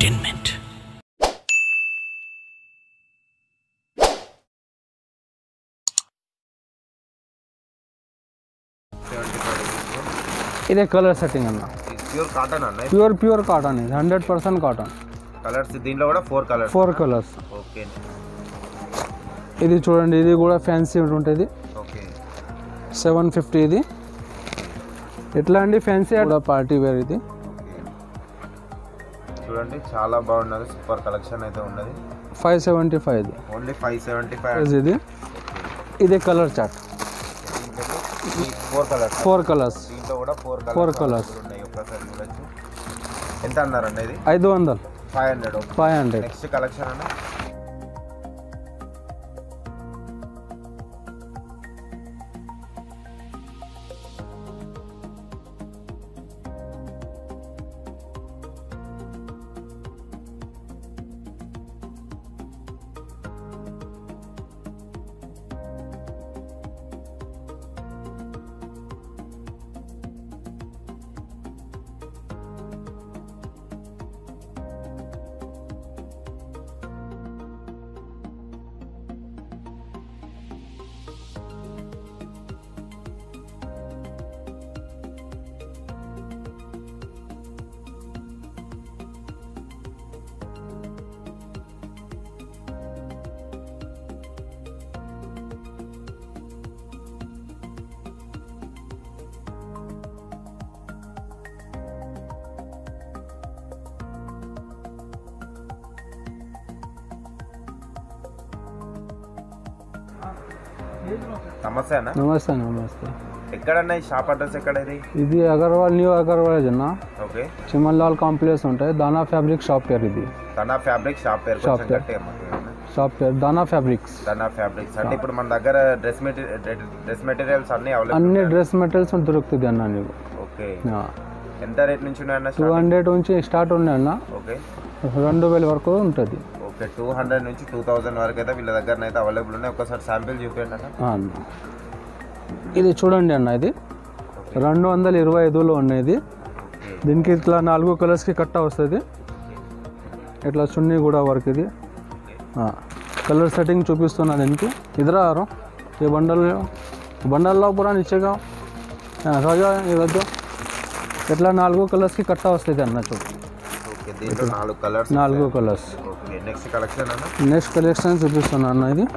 entertainment. ఇదే colour setting అన్న pure cotton అన్న ప్యూర్ ప్యూర్ కాటన్ ఇది హండ్రెడ్ పర్సెంట్ కాటన్ కలర్స్ దీంట్లో కూడా four colours four colours okay ఇది చూడండి ఇది కూడా ఫ్యాన్సీ ఉంటుంది ఓకే సెవెన్ ఫిఫ్టీ ఇది ఎట్లా అండి ఫ్యాన్సీ కూడా పార్టీ వేర్ ఇది చూడండి చాలా బాగున్నది సూపర్ కలెక్షన్ అయితే ఉన్నది ఫైవ్ సెవెంటీ ఫైవ్ ఇది only five seventy five price ఇది ఇదే colour chart four colours four colours దీంట్లో కూడా ఫోర్ కలర్స్ Four colours. ఉన్నాయి ఒక్కసారి చూడొచ్చు ఎంత అన్నారండి ఇది ఐదు వందలు five hundred five hundred next collection అన్న నమస్తే అన్న నమస్తే నమస్తే ఎక్కడన్నా ఈ షాప్ అడ్రస్ ఎక్కడ ఇది ఇది అగర్వాల్ న్యూ అగర్వాల్ అన్న ఓకే చిమన్లాల్ కాంప్లెక్స్ ఉంటాయి దానా ఫ్యాబ్రిక్ షాప్ పేరు ఇది తన ఫ్యాబ్రిక్ షాప్ పేరు Shop కొంచెం పేరు. గట్టిగా మాట్లాడండి. షాప్ పేరు దానా ఫ్యాబ్రిక్స్ తన ఫ్యాబ్రిక్స్ అంటే ఇప్పుడు మన దగ్గర డ్రెస్ మెటీరియల్ డ్రెస్ మెటీరియల్స్ అన్ని అవైలబుల్ అన్ని డ్రెస్ మెటీరియల్స్ దొరుకుతుంది అన్న నీకు ఓకే ఎంత రేట్ నుంచి ఉన్నాయన్న టూ హండ్రెడ్ నుంచి స్టార్ట్ ఉన్నాయి అన్న ఓకే రెండు వేల వరకు ఉంటుంది ఓకే టూ హండ్రెడ్ నుంచి టూ థౌజండ్ వరకు అయితే వీళ్ళ దగ్గర అయితే అవైలబుల్ ఉన్నాయి ఒకసారి శాంపిల్ చూపించండి అన్న ఆ అన్న ఇది చూడండి అన్న ఇది రెండు వందల ఇరవై ఐదులో ఉన్నది ఓకే దీనికి ఇట్లా నాలుగు కలర్స్కి కట్ట వస్తుంది ఇట్లా చున్నీ కూడా వర్క్ ఇది కలర్ సెట్టింగ్ చూపిస్తున్నా దీనికి ఇద్దరు ఆరు ఈ బండల్ బండల్లో కూడా నిచ్చగా రోజా ఇవ్వద్దు ఇట్లా నాలుగు కలర్స్కి కట్ట వస్తుంది అన్న చూడు ఓకే దీంట్లో నాలుగు కలర్స్ నాలుగు కలర్స్ ఓకే నెక్స్ట్ కలెక్షన్ అన్న నెక్స్ట్ కలెక్షన్ చూపిస్తున్నా అన్న ఇది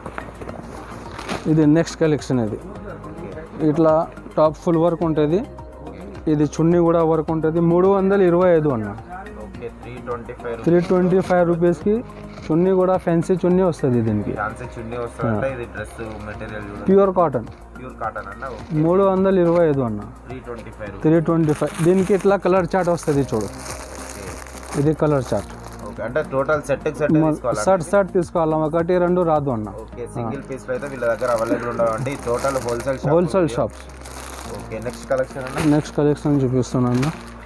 ఇది నెక్స్ట్ కలెక్షన్ ఇది ఇట్లా టాప్ ఫుల్ వర్క్ ఉంటుంది ఇది చున్నీ కూడా వర్క్ ఉంటుంది మూడు వందల ఇరవై ఐదు అన్న okay three twenty five three twenty five రూపీస్కి చున్నీ కూడా ఫ్యాన్సీ చున్నీ వస్తుంది దీనికి ఛాన్సెస్ చున్నీ వస్తుందంటే ఇది డ్రెస్ మెటీరియల్ చూడండి ప్యూర్ కాటన్ ప్యూర్ కాటన్ అన్న మూడు వందల ఇరవై ఐదు అన్న three twenty five three twenty five దీనికి ఇట్లా కలర్ చార్ట్ వస్తుంది చూడు ఇది కలర్ చార్ట్ ఓకే అంటే టోటల్ సెట్ సెట్ తీసుకోవాలి షర్ట్ షర్ట్ తీసుకోవాలి ఒకటి రెండు రాదు అన్న ఓకే సింగిల్ పీస్ అయితే వీళ్ళ దగ్గర అవైలబుల్ ఉండవు అంటే total wholesale shop wholesale shops okay next collection అన్న నెక్స్ట్ కలెక్షన్ చూపిస్తున్నాను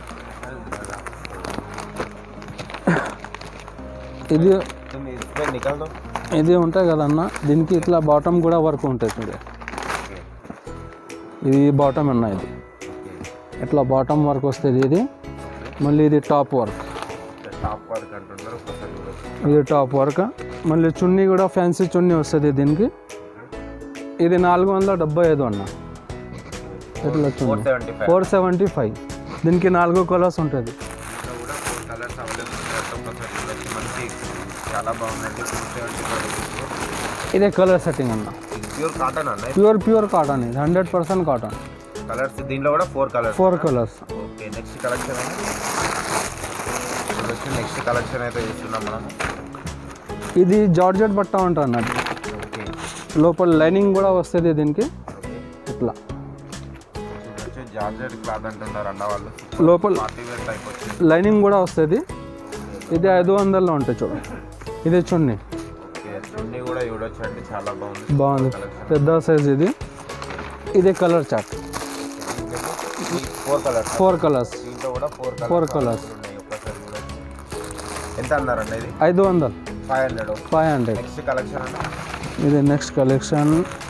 ఇది तुम इसमें निकाल दो ఇది ఉంటాయి కదన్న దీనికి ఇట్లా బాటమ్ కూడా వర్క్ ఉంటుంది చూడు ఇది బాటమ్ అన్న ఇది ఇట్లా బాటమ్ వర్క్ వస్తుంది ఇది మళ్ళీ ఇది టాప్ వర్క్ టాప్ వర్క్ అంటున్నారు ఒకసారి చూడొచ్చు ఇది టాప్ వర్క్ మళ్ళీ చున్నీ కూడా ఫ్యాన్సీ చున్నీ వస్తుంది దీనికి ఇది నాలుగు వందల డెబ్బై ఐదు అన్న ఎట్లా ఫోర్ చున్నీ seventy five four seventy five దీనికి నాలుగు కలర్స్ ఉంటుంది ఇందులో కూడా ఫోర్ కలర్స్ అవైలబుల్ ఉన్నాయి ఒకసారి చూడొచ్చు మంచి చాలా బాగుందండి ఫోర్ సెవెంటీ ఫైవ్ ఇదే కలర్ సెట్టింగ్ అన్న ప్యూర్ కాటన్ అన్న ప్యూర్ ప్యూర్ కాటన్ ఇది హండ్రెడ్ పర్సెంట్ కాటన్ కలర్స్ దీంట్లో కూడా four colours four colours okay next collection చూడొచ్చు నెక్స్ట్ కలెక్షన్ అయితే చూస్తున్నాం మనము ఇది జార్జెట్ బట్ట ఉంటుంది అన్నట్టు ఓకే లోపల లైనింగ్ కూడా వస్తుంది దీనికి ఓకే ఇట్లా చూడొచ్చు జార్జెట్ క్లాత్ అంటున్నారు అన్న వాళ్ళు లోపల పార్టీ వేర్ టైప్ వచ్చింది లైనింగ్ కూడా వస్తుంది ఇది ఐదు వందల్లో ఉంటుంది చూడు ఇది చున్నీ ఓకే చున్నీ కూడా చూడొచ్చు అండి చాలా బాగుంది బాగుంది కలెక్షన్ పెద్ద సైజ్ ఇది ఇది colour chart four colours four colours దీంట్లో కూడా ఫోర్ కలర్స్ Four colours. ఉన్నాయి ఒక్కసారి చూడొచ్చు ఎంత అన్నారండి ఇది ఐదు వందలు five hundred five hundred next collection అన్న ఇది నెక్స్ట్ కలెక్షన్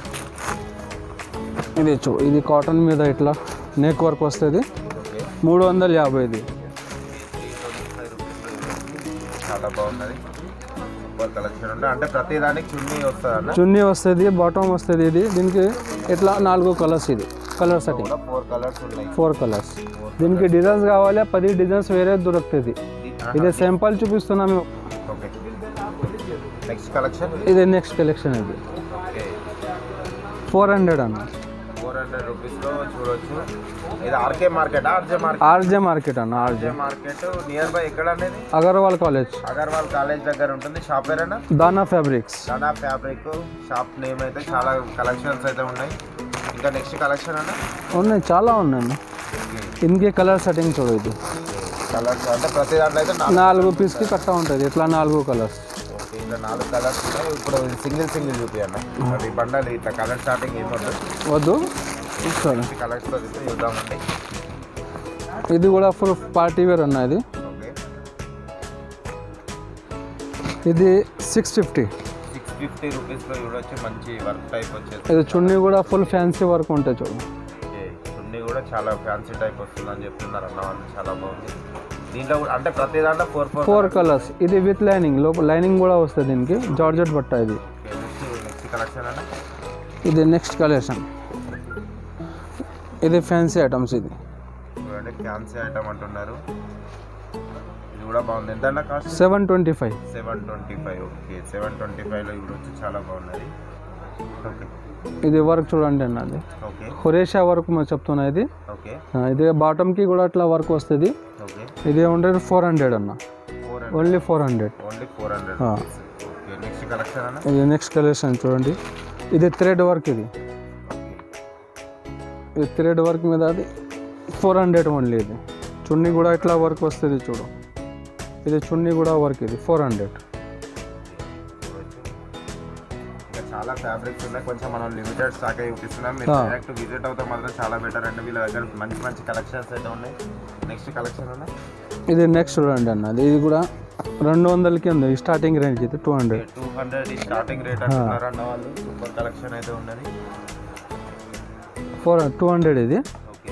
ఇది చూ ఇది కాటన్ మీద ఇట్లా నెక్ వర్క్ వస్తుంది ఓకే మూడు వందల యాభై ఇది త్రీ ట్వంటీ ఫైవ్ రూపీస్ చాలా బాగున్నది సూపర్ కలెక్షన్ ఉండే అంటే ప్రతి దానికి చున్నీ వస్తుంది అన్న చున్నీ వస్తుంది బాటమ్ వస్తుంది ఇది దీనికి ఇట్లా నాలుగు కలర్స్ ఇది కలర్ సెట్టింగ్ కూడా ఫోర్ కలర్స్ ఉన్నాయి ఫోర్ కలర్స్ దీనికి డిజైన్స్ కావాలి పది డిజైన్స్ వేరే దొరుకుతుంది ఇది సింపుల్ చూపిస్తున్నాం మేము. ఓకే నెక్స్ట్ కలెక్షన్ ఇది నెక్స్ట్ కలెక్షన్ ఇది ఓకే ఫోర్ హండ్రెడ్ అన్న ఫోర్ హండ్రెడ్ రూపీస్లో చూడొచ్చు ఇది RK market RJ market RJ market అన్న RJ RJ market nearby ఎక్కడ అనేది అగర్వాల్ కాలేజ్ అగర్వాల్ కాలేజ్ దగ్గర ఉంటుంది షాప్ పేరేనా Dana fabrics Dada fabric shop name అయితే చాలా కలెక్షన్స్ అయితే ఉన్నాయి ఇంకా నెక్స్ట్ కలెక్షన్ అన్న ఉన్నాయి చాలా ఉన్నాయి ఇంకే కలర్ సెట్టింగ్ చూడు ఇది కలర్స్ అంటే ప్రతి దాంట్లో అయితే నాలుగు నాలుగు పీస్కి కట్ట ఉంటుంది ఇట్లా నాలుగు కలర్స్ ఓకే ఇట్లా నాలుగు కలర్స్ ఉన్నాయి ఇప్పుడు సింగిల్ సింగిల్ చూపియండి అది బండలు ఇట్లా కలర్ స్టార్టింగ్ ఏమొద్దు వద్దు సరే కలర్స్తో చూద్దామండి ఇది కూడా ఫుల్ పార్టీ వేర్ అన్న ఇది ఓకే ఇది సిక్స్ ఫిఫ్టీ సిక్స్ ఫిఫ్టీ రూపీస్లో చూడొచ్చు మంచి వర్క్ టైప్ వచ్చేసి ఇది చున్నీ కూడా ఫుల్ ఫ్యాన్సీ వర్క్ ఉంటుంది చూడు ఓకే చున్నీ కూడా చాలా ఫ్యాన్సీ టైప్ వస్తుందని చెప్తున్నారు అన్న వాళ్ళు చాలా బాగుంది దీంట్లో కూడా అంటే ప్రతి దాంట్లో ఫోర్ ఫోర్ ఫోర్ కలర్స్ ఇది విత్ లైనింగ్ లోపల లైనింగ్ కూడా వస్తుంది దీనికి జార్జెట్ బట్ట ఇది నెక్స్ట్ నెక్స్ట్ కలెక్షన్ అన్న ఇది నెక్స్ట్ కలెక్షన్ ఇది ఫ్యాన్సీ ఐటమ్స్ ఇది చూడండి ఫ్యాన్సీ ఐటమ్ అంటున్నారు ఇది కూడా బాగుంది ఎంత అన్న cost seven twenty five seven twenty five okay seven twenty ఫైవ్లో ఇప్పుడు వచ్చి చాలా బాగున్నది ఓకే ఇది వర్క్ చూడండి అన్నది ఓకే హొరేషా వర్క్ మేము చెప్తున్నా ఇది ఓకే ఆ, ఇది బాటమ్కి కూడా అట్లా వర్క్ వస్తుంది ఓకే ఇది ఉండేది ఫోర్ హండ్రెడ్ అన్న four hundred only four hundred only four hundred ఆ. ఓకే నెక్స్ట్ కలెక్షన్ అన్న ఇది నెక్స్ట్ కలెక్షన్ చూడండి ఇది థ్రెడ్ వర్క్ ఇది ఓకే ఇది థ్రెడ్ వర్క్ మీద అది ఫోర్ హండ్రెడ్ ఓన్లీ ఇది చున్నీ కూడా ఇట్లా వర్క్ వస్తుంది చూడు ఇది చున్నీ కూడా వర్క్ ఇది ఫోర్ హండ్రెడ్ చూడొచ్చు ఇంకా చాలా ఫ్యాబ్రిక్స్ ఉన్నాయి కొంచెం మనం లిమిటెడ్ స్టాక్ చూపిస్తున్నాం మీరు ఆ. డైరెక్ట్ విజిట్ అవుతే మాత్రం చాలా బెటర్ అండి వీళ్ళ దగ్గర మంచి మంచి కలెక్షన్స్ అయితే ఉన్నాయి నెక్స్ట్ కలెక్షన్ అన్న ఇది నెక్స్ట్ చూడండి అన్న ఇది కూడా రెండు వందలకి ఉంది స్టార్టింగ్ రేంజ్ ఇది two hundred two hundred starting rate అంటున్నారు అన్న వాళ్ళు సూపర్ కలెక్షన్ అయితే ఉన్నది ఫోర్ టూ హండ్రెడ్ ఇది ఓకే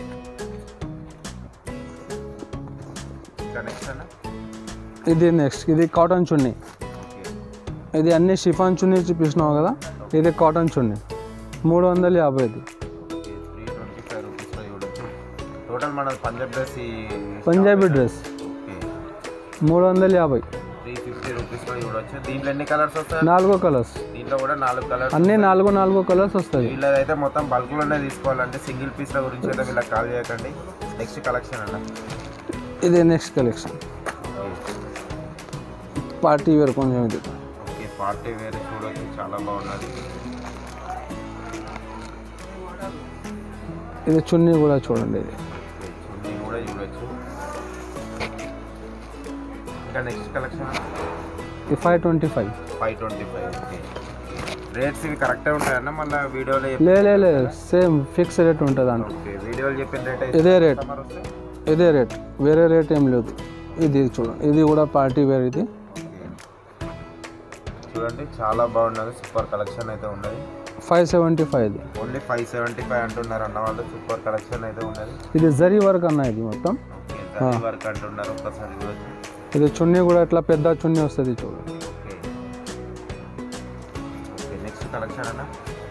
ఇంకా నెక్స్ట్ అన్న ఇది నెక్స్ట్ ఇది కాటన్ చున్నీ ఓకే ఇది అన్ని షిఫాన్ చున్నీ చూపిస్తున్నావు కదా ఇది కాటన్ చున్నీ మూడు వందల యాభై ఇది ఓకే త్రీ ట్వంటీ ఫైవ్ రూపీస్లో చూడొచ్చు టోటల్ మన పంజాబ్ డ్రెస్ ఈ పంజాబీ డ్రెస్ ఓకే మూడు వందల యాభై త్రీ ఫిఫ్టీ రూపీస్లో చూడొచ్చు దీంట్లో ఎన్ని కలర్స్ వస్తాయి నాలుగో కలర్స్ దీంట్లో కూడా నాలుగు కలర్స్ అన్నీ నాలుగు నాలుగు కలర్స్ వస్తుంది వీళ్ళదైతే మొత్తం బల్క్లోనే తీసుకోవాలంటే సింగిల్ పీస్ల గురించి అయితే వీళ్ళకి కాల్ చేయకండి నెక్స్ట్ కలెక్షన్ అన్న ఇది నెక్స్ట్ కలెక్షన్ పార్టీ వేర్ కొంచెం ఇది ఓకే పార్టీ వేర్ చూడొచ్చు చాలా బాగున్నది ఇది చున్నీ కూడా చూడండి ఇది ఓకే, చున్నీ కూడా చూడొచ్చు ఇంకా నెక్స్ట్ కలెక్షన్ ఇది five twenty five five twenty five okay rates ఇవి కరెక్టే ఉంటాయన్న మళ్ళీ వీడియోలో లే లే లే సేమ్ ఫిక్స్ రేట్ ఉంటుంది అంట ఓకే వీడియోలో చెప్పిన రేట్ ఇదే రేట్ ఇదే రేట్ వేరే రేట్ ఏం లేదు ఇది చూడండి ఇది కూడా పార్టీ వేర్ ఇది చూడండి చాలా బాగున్నది సూపర్ కలెక్షన్ అయితే ఉన్నది ఫైవ్ సెవెంటీ ఫైవ్ ఇది ఓన్లీ ఫైవ్ సెవెంటీ ఫైవ్ అంటున్నారు అన్న వాళ్ళు సూపర్ కలెక్షన్ అయితే ఉన్నది ఇది జరీ వర్క్ అన్న ఇది మొత్తం ఓకే జరీ వర్క్ అంటున్నారు ఒక్కసారి చూడొచ్చు ఇది చున్నీ కూడా ఇట్లా పెద్ద చున్నీ వస్తుంది చూడండి ఓకే ఓకే నెక్స్ట్ కలెక్షన్ అన్న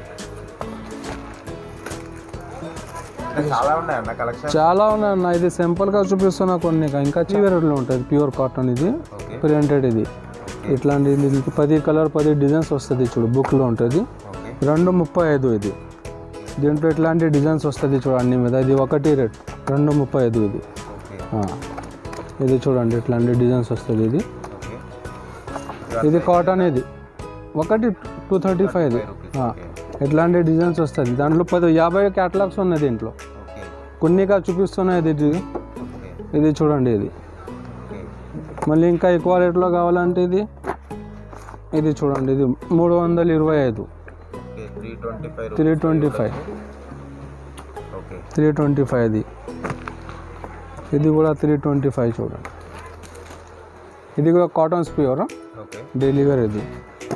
అంటే చాలా ఉన్నాయి అన్న కలెక్షన్ చాలా ఉన్నాయి అన్న ఇది సింపుల్గా చూపిస్తున్నా కొన్ని ఇంకా చీవేరులో ఉంటుంది ప్యూర్ కాటన్ ఇది ఓకే ప్రింటెడ్ ఇది ఇట్లాంటి దీనికి పది కలర్ పది డిజైన్స్ వస్తుంది చూడు బుక్లో ఉంటుంది ఓకే రెండు ముప్పై ఐదు ఇది దీంట్లో ఇట్లాంటి డిజైన్స్ వస్తుంది చూడు అన్ని మీద ఇది ఒకటి రేట్ రెండు ముప్పై ఐదు ఇది ఓకే ఆ. ఇది చూడండి ఇట్లాంటి డిజైన్స్ వస్తుంది ఇది ఓకే ఇది కాటన్ ఇది ఒకటి టూ థర్టీ ఫైవ్ ఇది ఆ. ఇట్లాంటి డిజైన్స్ వస్తుంది దాంట్లో పది యాభై క్యాటలాగ్స్ ఉన్నాయి దీంట్లో ఓకే కొన్నిగా చూపిస్తున్నాయి ఇది ఇది ఓకే ఇది చూడండి ఇది ఓకే మళ్ళీ ఇంకా ఎక్కువ రేట్లో కావాలంటే ఇది ఇది చూడండి ఇది మూడు వందల ఇరవై ఐదు okay three twenty five three twenty five okay three twenty five ఇది ఇది కూడా త్రీ ట్వంటీ ఫైవ్ చూడండి ఇది కూడా cottons pure okay daily wear ఇది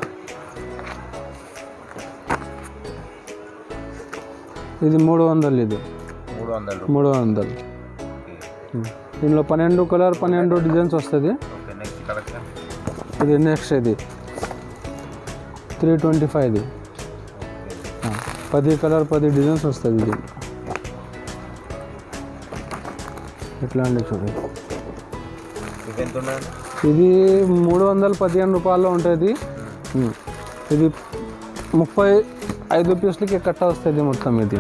ఇది మూడు వందలు ఇది మూడు వందలు మూడు వందలు ఓకే దీనిలో పన్నెండు కలర్ పన్నెండు డిజైన్స్ వస్తుంది ఓకే నెక్స్ట్ కలెక్షన్ ఇది నెక్స్ట్ ఇది త్రీ ట్వంటీ ఫైవ్ ఇది ఆ, పది కలర్ పది డిజైన్స్ వస్తుంది ఇది ఎట్లా అండి చూడండి ఇది ఎంత ఉన్నాయండి ఇది మూడు వందల పదిహేను రూపాయల్లో ఉంటుంది ఉమ్. ఇది ముప్పై ఐదు పీసులకి కట్ట వస్తుంది మొత్తం ఇది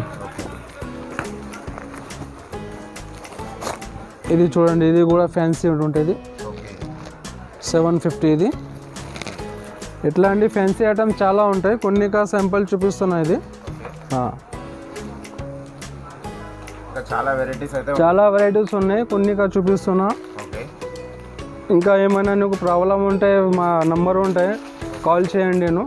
ఇది చూడండి ఇది కూడా ఫ్యాన్సీ ఉంటుంది ఓకే సెవెన్ ఫిఫ్టీ ఇది ఎట్లా అండి ఫ్యాన్సీ ఐటమ్ చాలా ఉంటాయి కొన్ని కా శాంపుల్ చూపిస్తున్నా ఇది ఆ, ఇంకా చాలా వెరైటీస్ అయితే చాలా వెరైటీస్ ఉన్నాయి కొన్ని కా చూపిస్తున్నా ఓకే ఇంకా ఏమైనా నీకు ప్రాబ్లం ఉంటే మా నంబర్ ఉంటాయి కాల్ చేయండి నేను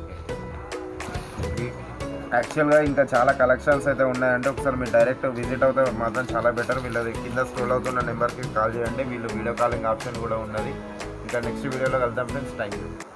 యాక్చువల్గా ఇంకా చాలా కలెక్షన్స్ అయితే ఉన్నాయంటే ఒకసారి మీరు డైరెక్ట్ విజిట్ అవుతే మాత్రం చాలా బెటర్ వీళ్ళది కింద స్క్రోల్ అవుతున్న నెంబర్కి కాల్ చేయండి వీళ్ళు వీడియో కాలింగ్ ఆప్షన్ కూడా ఉన్నది ఇంకా నెక్స్ట్ వీడియోలో కలుద్దాం ఫ్రెండ్స్ థ్యాంక్ యూ